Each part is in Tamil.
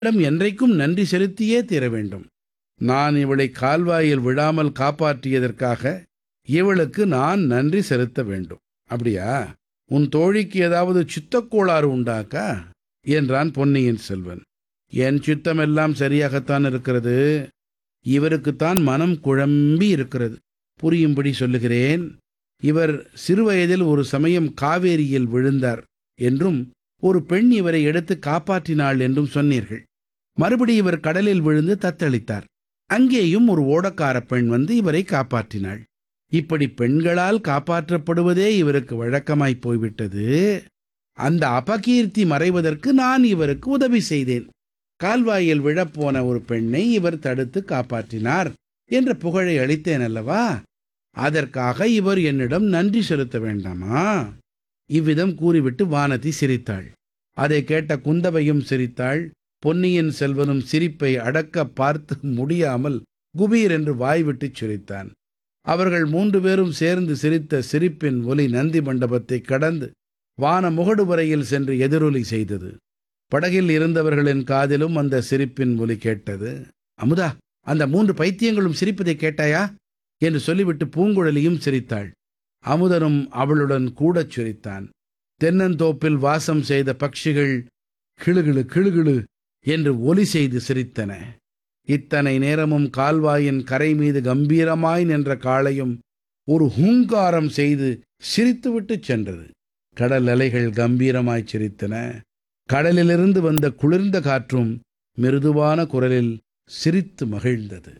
இவளிடம் என்றைக்கும் நன்றி செலுத்தியே தீர வேண்டும் நான் இவளை கால்வாயில் விழாமல் காப்பாற்றியதற்காக இவளுக்கு நான் நன்றி செலுத்த வேண்டும் அப்படியா உன் தோழிக்கு ஏதாவது சித்தக்கோளாறு உண்டாக்கா என்றான் பொன்னியின் செல்வன் என் சித்தமெல்லாம் சரியாகத்தான் இருக்கிறது இவருக்குத்தான் மனம் குழம்பி இருக்கிறது புரியும்படி சொல்லுகிறேன் இவர் சிறுவயதில் ஒரு சமயம் காவேரியில் விழுந்தார் என்றும் ஒரு பெண் இவரை எடுத்து காப்பாற்றினாள் என்றும் சொன்னீர்கள் மறுபடி இவர் கடலில் விழுந்து தத்தளித்தார் அங்கேயும் ஒரு ஓடக்கார பெண் வந்து இவரை காப்பாற்றினாள் இப்படி பெண்களால் காப்பாற்றப்படுவதே இவருக்கு வழக்கமாய் போய்விட்டது அந்த அபகீர்த்தி மறைவதற்கு நான் இவருக்கு உதவி செய்தேன் கால்வாயில் விழப்போன ஒரு பெண்ணை இவர் தடுத்து காப்பாற்றினார் என்ற புகழை அளித்தேன் அல்லவா அதற்காக இவர் என்னிடம் நன்றி செலுத்த வேண்டாமா இவ்விதம் கூறிவிட்டு வானதி சிரித்தாள் அதை கேட்ட குந்தவையும் சிரித்தாள் பொன்னியின் செல்வனும் சிரிப்பை அடக்க பார்த்து முடியாமல் குபீர் என்று வாய்விட்டு சிரித்தான் அவர்கள் மூன்று பேரும் சேர்ந்து சிரித்த சிரிப்பின் ஒலி நந்தி மண்டபத்தை கடந்து வான முகடு வரையில் சென்று எதிரொலி செய்தது படகில் இருந்தவர்களின் காதிலும் அந்த சிரிப்பின் ஒலி கேட்டது அமுதா அந்த மூன்று பைத்தியங்களும் சிரிப்பதை கேட்டாயா என்று சொல்லிவிட்டு பூங்குழலியும் சிரித்தாள் அமுதனும் அவளுடன் கூடச் சிரித்தான் தென்னந்தோப்பில் வாசம் செய்த பட்சிகள் கிளுகிளு கிளுகிளு என்று ஒலி செய்து சிரித்தன இத்தனை நேரமும் கால்வாயின் கரை மீது கம்பீரமாய் நின்ற காளையும் ஒரு ஹூங்காரம் செய்து சிரித்துவிட்டு சென்றது கடல் அலைகள் கம்பீரமாய் சிரித்தன கடலிலிருந்து வந்த குளிர்ந்த காற்றும் மிருதுவான குரலில் சிரித்து மகிழ்ந்தது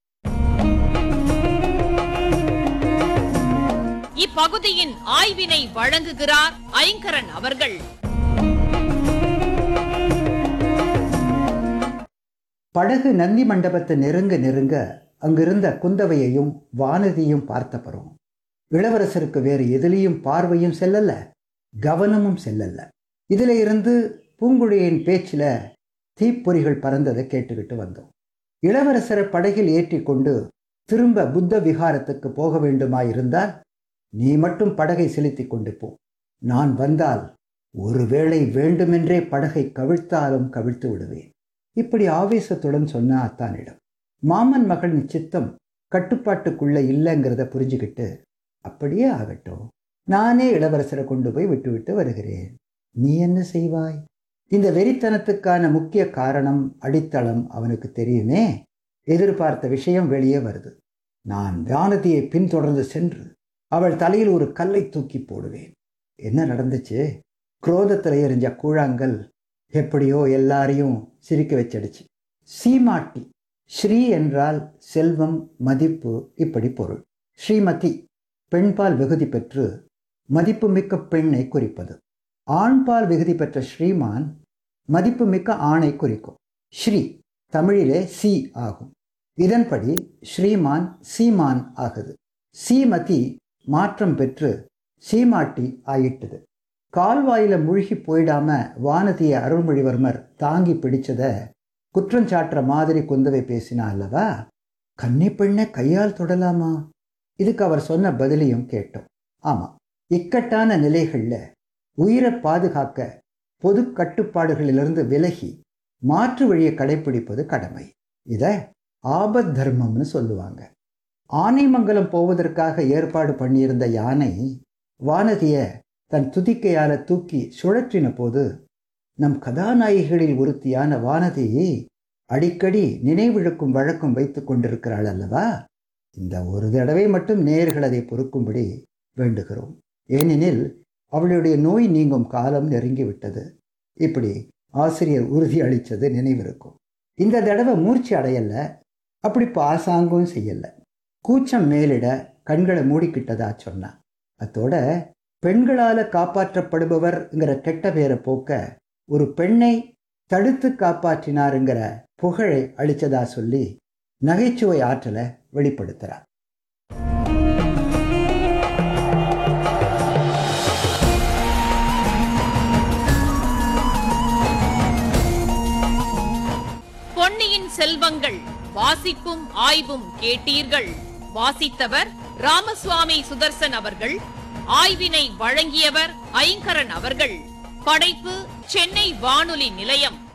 இப்பகுதியின் ஆய்வினை வழங்குகிறார் ஐங்கரன் அவர்கள் படகு நந்தி மண்டபத்தை நெருங்க நெருங்க அங்கிருந்த குந்தவையையும் வானதியும் பார்த்தப்பறம் இளவரசருக்கு வேறு எதிலையும் பார்வையும் செல்லல கவனமும் செல்லல இதுல இருந்து பூங்குழியின் பேச்சில் தீப்பொறிகள் பறந்ததை கேட்டுக்கிட்டு வந்தோம் இளவரசரை படகில் ஏற்றி கொண்டு திரும்ப புத்த விகாரத்துக்கு போக வேண்டுமாயிருந்தால் நீ மட்டும் படகை செலுத்தி கொண்டு போ நான் வந்தால் ஒருவேளை வேண்டுமென்றே படகை கவிழ்த்தாலும் கவிழ்த்து விடுவேன் இப்படி ஆவேசத்துடன் சொன்ன அத்தானிடம் மாமன் மகளின் சித்தம் கட்டுப்பாட்டுக்குள்ள இல்லைங்கிறத புரிஞ்சுக்கிட்டு அப்படியே ஆகட்டும் நானே இளவரசரை கொண்டு போய் விட்டுவிட்டு வருகிறேன் நீ என்ன செய்வாய் இந்த வெறித்தனத்துக்கான முக்கிய காரணம் அடித்தளம் அவனுக்கு தெரியுமே எதிர்பார்த்த விஷயம் வெளியே வருது நான் வானதியை பின்தொடர்ந்து சென்று அவள் தலையில் ஒரு கல்லை தூக்கி போடுவேன் என்ன நடந்துச்சு குரோதத்தில் எரிஞ்ச கூழாங்கல் எப்படியோ எல்லாரையும் சிரிக்க வச்சிடுச்சு சீமாட்டி ஸ்ரீ என்றால் செல்வம் மதிப்பு இப்படி பொருள் ஸ்ரீமதி பெண்பால் விகுதி பெற்று மதிப்புமிக்க பெண்ணை குறிப்பது ஆண்பால் விகுதி பெற்ற ஸ்ரீமான் மதிப்புமிக்க ஆணை குறிக்கும் ஸ்ரீ தமிழிலே சி ஆகும் இதன்படி ஸ்ரீமான் சீமான் ஆகுது சீமதி மாற்றம் பெற்று சீமாட்டி ஆயிட்டது கால்வாயில முழுகி போயிடாம வானதியை அருள்மொழிவர்மர் தாங்கி பிடிச்சத குற்றஞ்சாட்டுற மாதிரி குந்தவை பேசினா அல்லவா கன்னி பெண்ணை கையால் தொடலாமா இதுக்கு அவர் சொன்ன பதிலையும் கேட்டோம் ஆமா இக்கட்டான நிலைகள்ல உயிரை பாதுகாக்க பொது கட்டுப்பாடுகளிலிருந்து விலகி மாற்று வழியை கடைபிடிப்பது கடமை இத ஆபத் தர்மம்னு சொல்லுவாங்க ஆனைமங்கலம் போவதற்காக ஏற்பாடு பண்ணியிருந்த யானை வானதிய தன் துதிக்கையால தூக்கி சுழற்றின போது நம் கதாநாயகிகளில் ஒருத்தியான வானதியை அடிக்கடி நினைவிழுக்கும் வழக்கம் வைத்துக் கொண்டிருக்கிறாள் அல்லவா இந்த ஒரு தடவை மட்டும் நேயர்கள் அதை பொறுக்கும்படி வேண்டுகிறோம் ஏனெனில் அவளுடைய நோய் நீங்கும் காலம் நெருங்கிவிட்டது இப்படி ஆசிரியர் உறுதி அளித்தது நினைவிருக்கும் இந்த தடவை மூர்ச்சி அடையல அப்படி பாசாங்கும் செய்யல கூச்சம் மேலிட கண்களை மூடிக்கிட்டதா சொன்னா அத்தோட பெண்களால காப்பாற்றப்படுபவர்ங்கிற கெட்ட பேரை போக்க ஒரு பெண்ணை தடுத்து காப்பாற்றினாருங்கிற புகழை அளிச்சதா சொல்லி நகைச்சுவை ஆற்றலை வெளிப்படுத்துறார் பொன்னியின் செல்வங்கள் வாசிப்பும் ஆய்வும் கேட்டீர்கள் வாசித்தவர் ராமசுவாமி சுதர்சன் அவர்கள் ஆய்வினை வழங்கியவர் ஐங்கரன் அவர்கள் படைப்பு சென்னை வானொலி நிலையம்